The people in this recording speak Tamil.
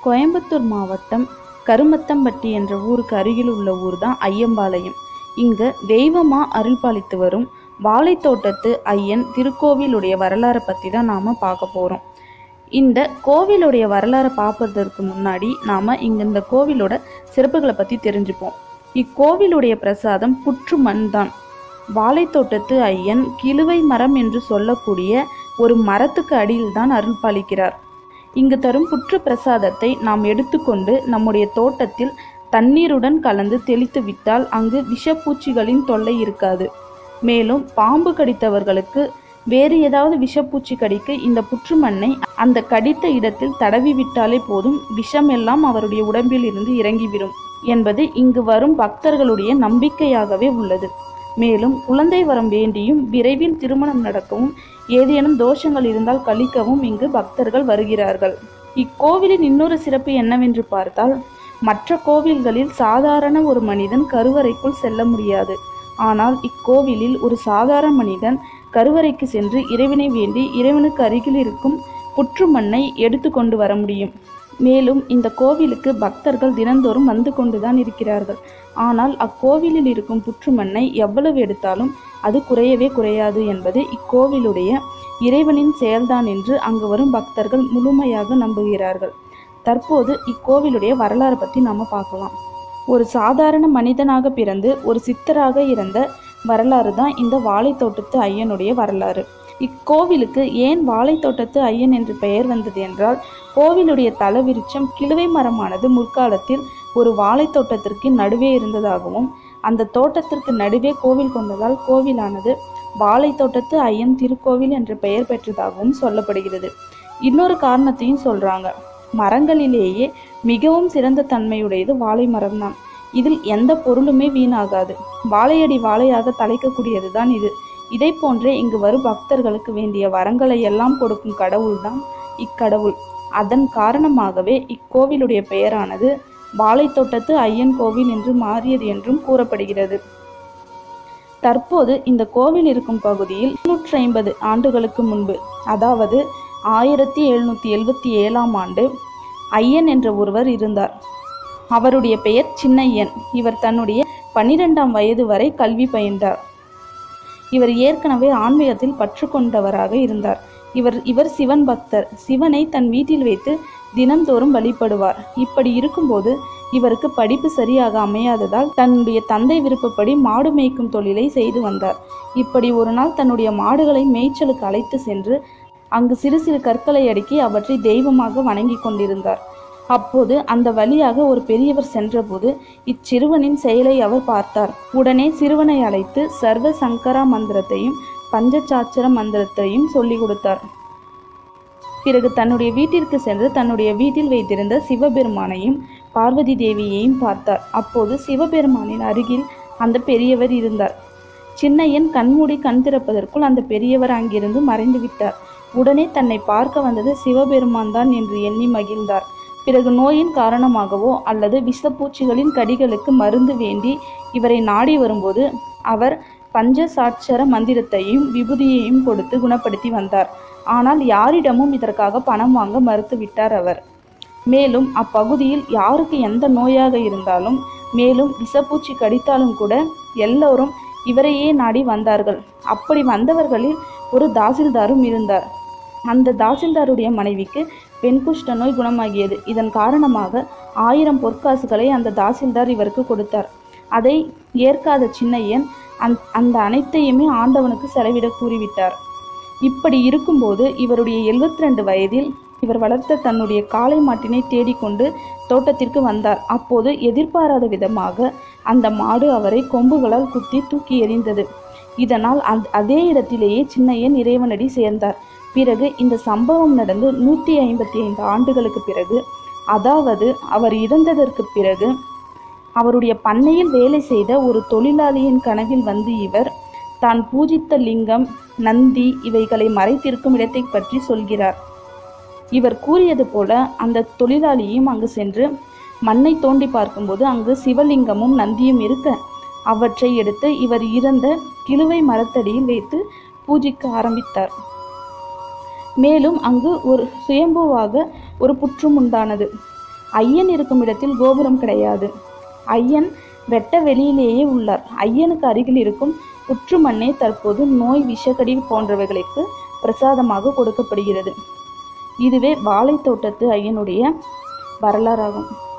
கோயம்புத்தூர் மாவட்டம் கருமத்தம்பட்டி என்ற ஊருக்கு அருகில் உள்ள ஊர் தான் ஐயம்பாளையம் இங்க தெய்வமா அருள்பாலித்து வரும் வாழைத்தோட்டத்து ஐயன் திருக்கோவிலுடைய வரலாறை பற்றி தான் நாம் பார்க்க போகிறோம் இந்த கோவிலுடைய வரலாறை பார்ப்பதற்கு முன்னாடி நாம் இங்கே இந்த கோவிலோட சிறப்புகளை பற்றி தெரிஞ்சுப்போம் இக்கோவிலுடைய பிரசாதம் புற்று மண் தான் வாழைத்தோட்டத்து ஐயன் கிழுவை மரம் என்று சொல்லக்கூடிய ஒரு மரத்துக்கு அடியில் தான் அருள் பாலிக்கிறார் இங்கு தரும் புற்று பிரசாதத்தை நாம் எடுத்துக்கொண்டு நம்முடைய தோட்டத்தில் தண்ணீருடன் கலந்து தெளித்து விட்டால் அங்கு விஷப்பூச்சிகளின் தொல்லை இருக்காது மேலும் பாம்பு கடித்தவர்களுக்கு வேறு ஏதாவது விஷப்பூச்சி கடிக்க இந்த புற்று மண்ணை அந்த கடித்த இடத்தில் தடவி விட்டாலே போதும் விஷம் எல்லாம் அவருடைய உடம்பில் இருந்து இறங்கிவிடும் என்பது இங்கு வரும் பக்தர்களுடைய நம்பிக்கையாகவே உள்ளது மேலும் குழந்தை வரம் வேண்டியும் விரைவில் திருமணம் நடக்கவும் ஏதேனும் தோஷங்கள் இருந்தால் கழிக்கவும் இங்கு பக்தர்கள் வருகிறார்கள் இக்கோவிலின் இன்னொரு சிறப்பு என்னவென்று பார்த்தால் மற்ற கோவில்களில் சாதாரண ஒரு மனிதன் கருவறைக்குள் செல்ல முடியாது ஆனால் இக்கோவிலில் ஒரு சாதாரண மனிதன் கருவறைக்கு சென்று இறைவனை வேண்டி இறைவனுக்கு அருகில் இருக்கும் புற்று மண்ணை எடுத்து கொண்டு வர முடியும் மேலும் இந்த கோவிலுக்கு பக்தர்கள் தினந்தோறும் வந்து கொண்டுதான் இருக்கிறார்கள் ஆனால் அக்கோவிலில் இருக்கும் புற்று மண்ணை எவ்வளவு எடுத்தாலும் அது குறையவே குறையாது என்பது இக்கோவிலுடைய இறைவனின் செயல்தான் என்று அங்கு வரும் பக்தர்கள் முழுமையாக நம்புகிறார்கள் தற்போது இக்கோவிலுடைய வரலாறு பற்றி நாம பார்க்கலாம் ஒரு சாதாரண மனிதனாக பிறந்து ஒரு சித்தராக இருந்த வரலாறு தான் இந்த வாழைத்தோட்டத்து ஐயனுடைய வரலாறு இக்கோவிலுக்கு ஏன் வாழைத்தோட்டத்து ஐயன் என்று பெயர் வந்தது என்றால் கோவிலுடைய தலவிருட்சம் கிழுவை மரமானது முற்காலத்தில் ஒரு வாழைத்தோட்டத்திற்கு நடுவே இருந்ததாகவும் அந்த தோட்டத்திற்கு நடுவே கோவில் கொண்டதால் கோவிலானது வாழைத்தோட்டத்து ஐயன் திருக்கோவில் என்ற பெயர் பெற்றதாகவும் சொல்லப்படுகிறது இன்னொரு காரணத்தையும் சொல்றாங்க மரங்களிலேயே மிகவும் சிறந்த தன்மையுடையது வாழை மரம்தான் இதில் எந்த பொருளுமே வீணாகாது வாழையடி வாழையாக தலைக்கக்கூடியது தான் இது இதை போன்றே இங்கு வரும் பக்தர்களுக்கு வேண்டிய வரங்களை எல்லாம் கொடுக்கும் கடவுள்தான் இக்கடவுள் அதன் காரணமாகவே இக்கோவிலுடைய பெயரானது வாழைத்தோட்டத்து ஐயன் கோவில் என்று மாறியது என்றும் கூறப்படுகிறது தற்போது இந்த கோவில் இருக்கும் பகுதியில் நூற்றி ஐம்பது ஆண்டுகளுக்கு முன்பு அதாவது ஆயிரத்தி எழுநூற்றி எழுபத்தி ஏழாம் ஆண்டு ஐயன் என்ற ஒருவர் இருந்தார் அவருடைய பெயர் சின்னையன் இவர் தன்னுடைய பன்னிரெண்டாம் வயது வரை கல்வி பயின்றார் இவர் ஏற்கனவே ஆன்மீகத்தில் பற்று கொண்டவராக இருந்தார் இவர் இவர் சிவன் பக்தர் சிவனை தன் வீட்டில் வைத்து தினம்தோறும் வழிபடுவார் இப்படி இருக்கும்போது இவருக்கு படிப்பு சரியாக அமையாததால் தன்னுடைய தந்தை விருப்பப்படி மாடு மேய்க்கும் தொழிலை செய்து வந்தார் இப்படி ஒரு நாள் தன்னுடைய மாடுகளை மேய்ச்சலுக்கு அழைத்து சென்று அங்கு சிறு சிறு கற்களை அடுக்கி அவற்றை தெய்வமாக வணங்கி கொண்டிருந்தார் அப்போது அந்த வழியாக ஒரு பெரியவர் சென்றபோது இச்சிறுவனின் செயலை அவர் பார்த்தார் உடனே சிறுவனை அழைத்து சர்வ சங்கரா மந்திரத்தையும் பஞ்சசாட்சர மந்திரத்தையும் சொல்லிக் கொடுத்தார் பிறகு தன்னுடைய வீட்டிற்கு சென்று தன்னுடைய வீட்டில் வைத்திருந்த சிவபெருமானையும் பார்வதி தேவியையும் பார்த்தார் அப்போது சிவபெருமானின் அருகில் அந்த பெரியவர் இருந்தார் சின்னையன் கண்மூடி கண் திறப்பதற்குள் அந்த பெரியவர் அங்கிருந்து மறைந்து விட்டார் உடனே தன்னை பார்க்க வந்தது சிவபெருமான் தான் என்று எண்ணி மகிழ்ந்தார் பிறகு நோயின் காரணமாகவோ அல்லது விஷப்பூச்சிகளின் கடிகளுக்கு மருந்து வேண்டி இவரை நாடி வரும்போது அவர் பஞ்சசாட்சர மந்திரத்தையும் விபூதியையும் கொடுத்து குணப்படுத்தி வந்தார் ஆனால் யாரிடமும் இதற்காக பணம் வாங்க மறுத்துவிட்டார் அவர் மேலும் அப்பகுதியில் யாருக்கு எந்த நோயாக இருந்தாலும் மேலும் விஷப்பூச்சி கடித்தாலும் கூட எல்லோரும் இவரையே நாடி வந்தார்கள் அப்படி வந்தவர்களில் ஒரு தாசில்தாரும் இருந்தார் அந்த தாசில்தாருடைய மனைவிக்கு வெண்குஷ்ட நோய் குணமாகியது இதன் காரணமாக ஆயிரம் பொற்காசுகளை அந்த தாசில்தார் இவருக்கு கொடுத்தார் அதை ஏற்காத சின்னையன் அந் அந்த அனைத்தையுமே ஆண்டவனுக்கு செலவிட கூறிவிட்டார் இப்படி இருக்கும்போது இவருடைய எழுபத்தி ரெண்டு வயதில் இவர் வளர்த்த தன்னுடைய காளை மாட்டினை தேடிக்கொண்டு தோட்டத்திற்கு வந்தார் அப்போது எதிர்பாராத விதமாக அந்த மாடு அவரை கொம்புகளால் குத்தி தூக்கி எறிந்தது இதனால் அந் அதே இடத்திலேயே சின்னையன் இறைவனடி சேர்ந்தார் பிறகு இந்த சம்பவம் நடந்து நூற்றி ஐம்பத்தி ஐந்து ஆண்டுகளுக்கு பிறகு அதாவது அவர் இறந்ததற்கு பிறகு அவருடைய பண்ணையில் வேலை செய்த ஒரு தொழிலாளியின் கனவில் வந்து இவர் தான் பூஜித்த லிங்கம் நந்தி இவைகளை மறைத்திருக்கும் இடத்தை பற்றி சொல்கிறார் இவர் கூறியது போல அந்த தொழிலாளியும் அங்கு சென்று மண்ணை தோண்டி பார்க்கும்போது அங்கு சிவலிங்கமும் நந்தியும் இருக்க அவற்றை எடுத்து இவர் இறந்த கிழுவை மரத்தடியில் வைத்து பூஜிக்க ஆரம்பித்தார் மேலும் அங்கு ஒரு சுயம்புவாக ஒரு புற்றும் உண்டானது ஐயன் இருக்கும் இடத்தில் கோபுரம் கிடையாது ஐயன் வெட்ட வெளியிலேயே உள்ளார் ஐயனுக்கு அருகில் இருக்கும் புற்று மண்ணே தற்போது நோய் விஷக்கடி போன்றவைகளுக்கு பிரசாதமாக கொடுக்கப்படுகிறது இதுவே வாழைத்தோட்டத்து ஐயனுடைய வரலாறாகும்